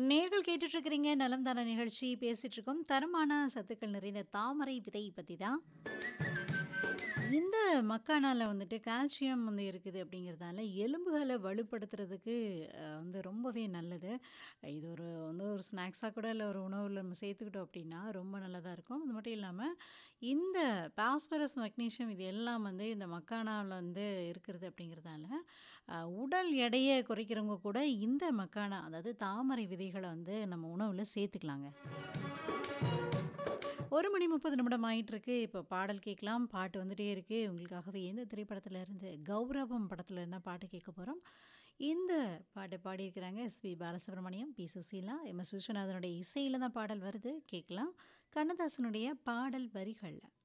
நேர்கள் கேட்டுட்டு இருக்கிறீங்க நலம் தான நிகழ்ச்சி பேசிட்டு இருக்கோம் தரமான சத்துக்கள் நிறைந்த தாமரை விதை பற்றி தான் இந்த மக்கானால வந்துட்டு கால்சியம் வந்து இருக்குது அப்படிங்கிறதால எலும்புகளை வலுப்படுத்துறதுக்கு அஹ், வந்து ரொம்பவே நல்லது இது ஒரு வந்து ஒரு ஸ்நாக்ஸாக கூட இல்லை ஒரு உணவில் நம்ம சேர்த்துக்கிட்டோம் அப்படின்னா ரொம்ப நல்லதாக இருக்கும் அது மட்டும் இல்லாமல் இந்த பாஸ்பரஸ் மக்னீசியம் இது எல்லாம் வந்து இந்த மக்கானாவில் வந்து இருக்கிறது அப்படிங்கிறதால அஹ், உடல் எடையை குறைக்கிறவங்க கூட இந்த மக்கானா அதாவது தாமரை விதைகளை வந்து நம்ம உணவில் சேர்த்துக்கலாங்க ஒரு மணி முப்பது நிமிடம் ஆயிட்டு இருக்கு இப்போ பாடல் கேட்கலாம் பாட்டு வந்துட்டே இருக்கு உங்களுக்காகவே எந்த திரைப்படத்துல இருந்து கௌரவம் படத்துல இருந்தால் பாட்டு கேட்க போகிறோம் இந்த பாட்டை பாடியிருக்கிறாங்க SP Balasubrahmanyam P Susheela M S விஸ்வநாதனுடைய இசையில் தான் பாடல் வருது கேட்கலாம் கண்ணதாசனுடைய பாடல் வரிகளில்